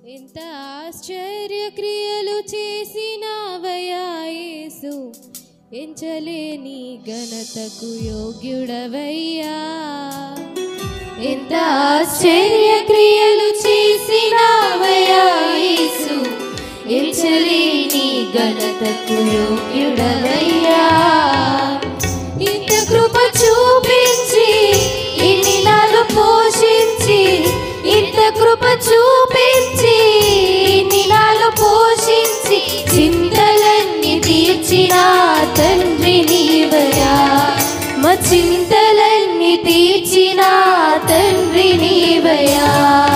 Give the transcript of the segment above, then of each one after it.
ఎంత ఆశ్చర్యక్రియలు చేసినావయ్యా యేసు ఎంచలేని ఘనతకు యోగ్యుడవయ్యా ఎంత ఆశ్చర్యక్రియలు చేసినావయ్యా యేసు ఎంచలేని ఘనతకు యోగ్యుడవయ్యా ఇంత కృప చూపించి ఇన్ని నాలు పోషించి ఇంత కృప చూపించి ఇన్ని నాలు పోషించి చింతలన్నీ తీర్చిన తండ్రి నీవయా మా చింతలన్నీ తీర్చిన తండ్రి నీవయా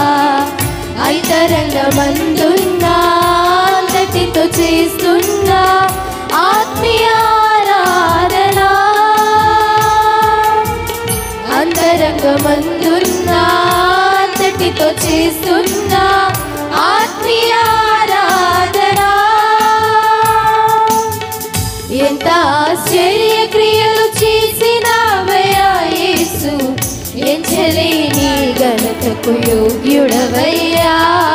ఐతరంగమందున్నా అంతటితో చేస్తున్నా ఆత్మీయారాధనా అంతరంగమందున్నా అంతటితో చేస్తున్నా ఆత్మీయారాధనా ఎంత ఆశ్చర్య క్రియలు చేసినావయ్యా యేసు ఎంచలేని ఘనతకు యోగ్యుడవయ్యా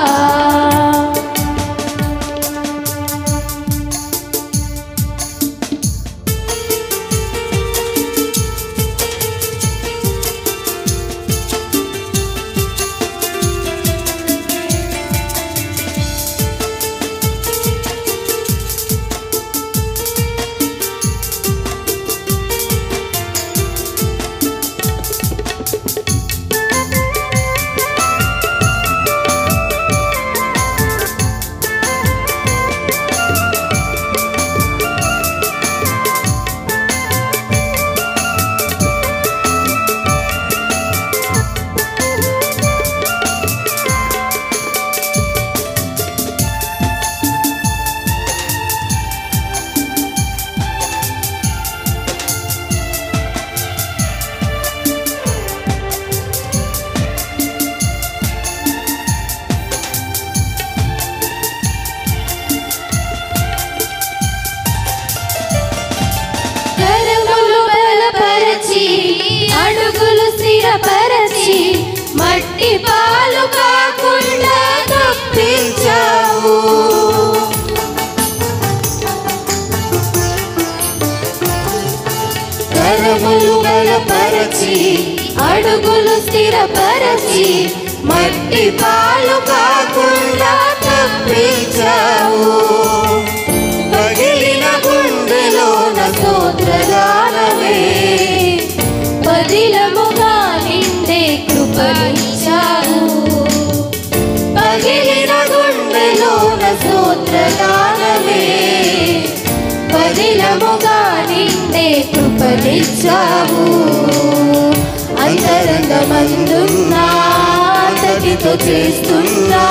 కరములు బలపరచి అడుగులు స్థిరపరచి మట్టి పాలు కాకుండా తప్పించావు కరములు బలపరచి అడుగులు స్థిరపరచి మట్టి పాలు కాకుండా తప్పించావు పగిలిన గుండెలోన స్తోత్రగానమే పదిలముగా నిండే కృపనిచ్చావు పగిలిన గుండెలోన స్తోత్రగానమే పదిలముగా నిండే కృపనిచ్చావు అంతరంగమందున్నా తటితో చేస్తున్నా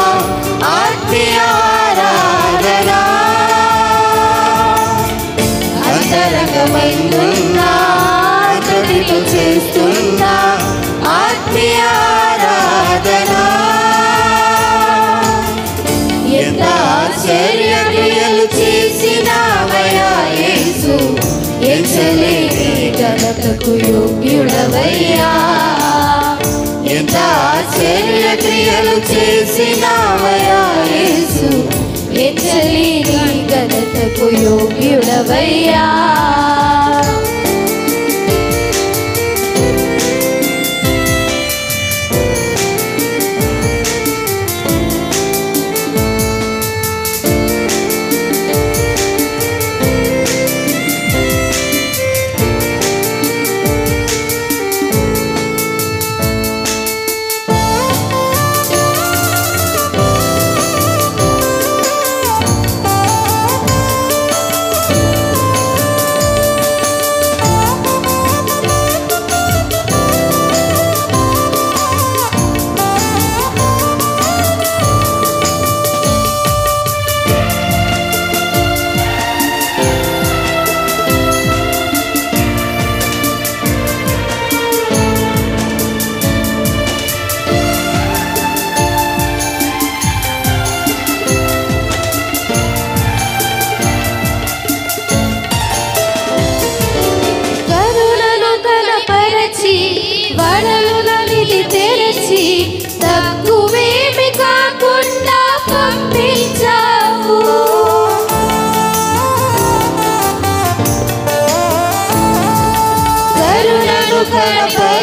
ఆత్మీయారాధనా అంతరంగమైందున్నా తటితో చేస్తున్నా ఆత్మీయారాధనా ఎంత ఆశ్చర్య క్రియలు చేసినావయ్యా యేసు ఎంచలేని ఘనతకు యోగ్యుడవయ్యా ఎంత ఆశ్చర్య క్రియలు చేసినావయ్యా యేసు ఎంచలేని ఘనతకు యోగ్యుడవయ్యా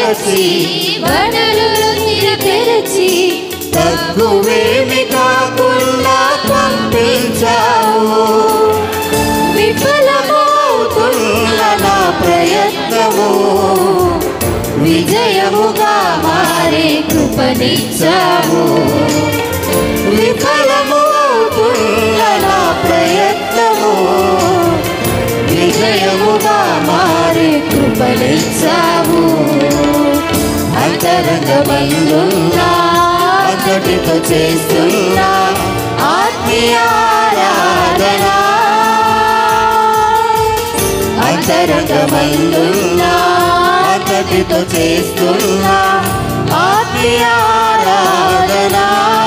బలపరచి వనరులు తెరచి తగ్గువేమి కాకుండా పంపించావు విఫలమవుతున్న నా ప్రయత్నము విజయముగా మారే కృపనిచ్చావు విఫలము అవుతున్న నా ప్రయత్నము విజయముగా మారే కృపనిచ్చావు అంతరంగమందున్నా అంతటితో చేస్తున్నా ఆత్మీయారాధనా అంతరంగమందున్నా అంతటితో చేస్తున్నా ఆత్మీయారాధనా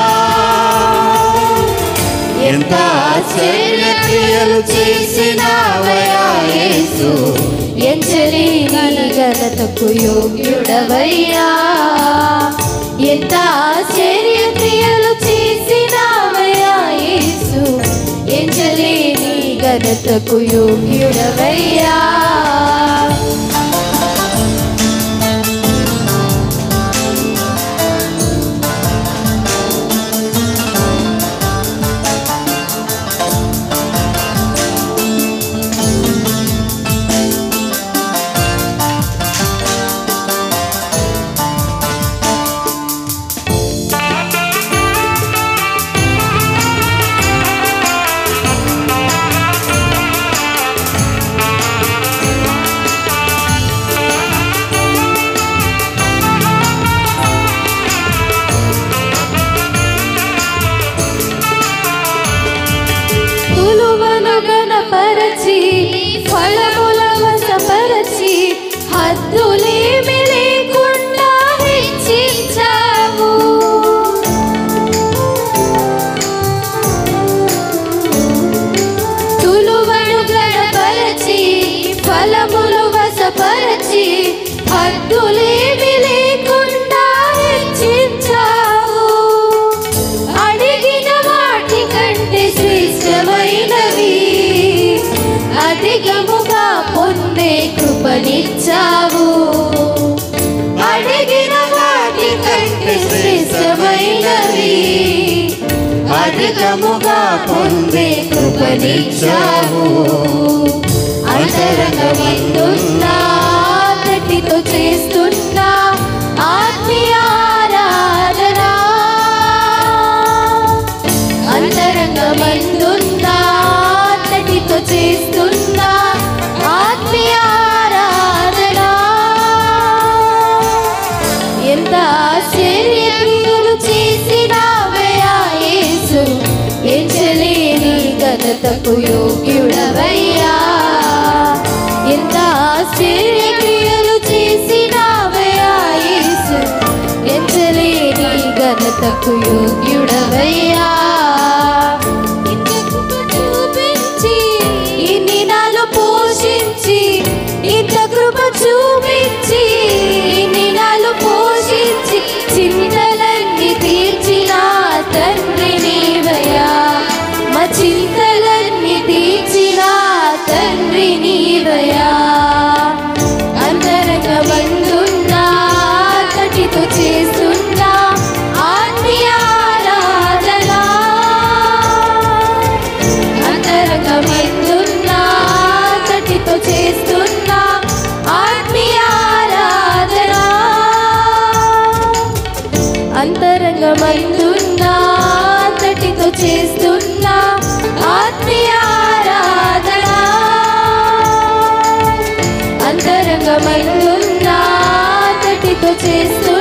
ఎంత ఆశ్చర్యక్రియలు చేసినావయా యేసు ఎంచలి ఘనతకు యోగ్యుడవయ్యా ఎంత ఆశ్చర్య క్రియలు చేసినావయ్యా యేసు ఎంచలి నీ ఘనతకు యోగ్యుడవయ్యా తులువను గణపరచి ఫలముల వసపరచి హద్దులేమి లేకుండా హెచ్చించావు తులువను గణపరచి ఫలములు వసపరచి హద్దులేమి లేకుండా హెచ్చించావు అడిగిన వాటి కంటే శ్రేష్టమైనవి అధికముగా పొందే కృపనిచ్చావు అడిగిన వాటి కంటే శ్రేష్టమైనవి అధికముగా పొందే కృపనిచ్చావు అంతరంగమందున్నా తటితో చేస్తున్నా ఆత్మీయారాధనా అంతరంగమందున్నా తటితో చేస్తున్నా ఆత్మీయారాధనా ఎంత ఆశ్చర్యక్రియలు చేసినావయ్యా యేసు ఎంచలేని ఘనతకు యోగ్యుడవయ్యా ఎంత ఆశ్చర్యక్రియలు చేసినావయ్యా యేసు ఎంచలేని ఘనతకు యోగ్యుడవయ్యా ఇంత కృప చూపించి ఇన్ని నాలు పోషించి ఇంత కృప చూపించి ఇన్ని నాలు పోషించి చింతలన్నీ తీర్చిన తండ్రి నీవయ్యా మా చింతలన్నీ తీర్చిన తండ్రి నీవయ్యా అంతరంగమందున్నా తటితో చేస్తున్నా ఆత్మీయారాధనా అంతరంగమందున్నా తటితో చేస్తున్నా ఆత్మీయారాధనా అంతరంగమందున్నా తటితో చేస్తున్నా ఆత్మీయారాధనా అంతరంగమందున్నా తటితో చేస్తున్నా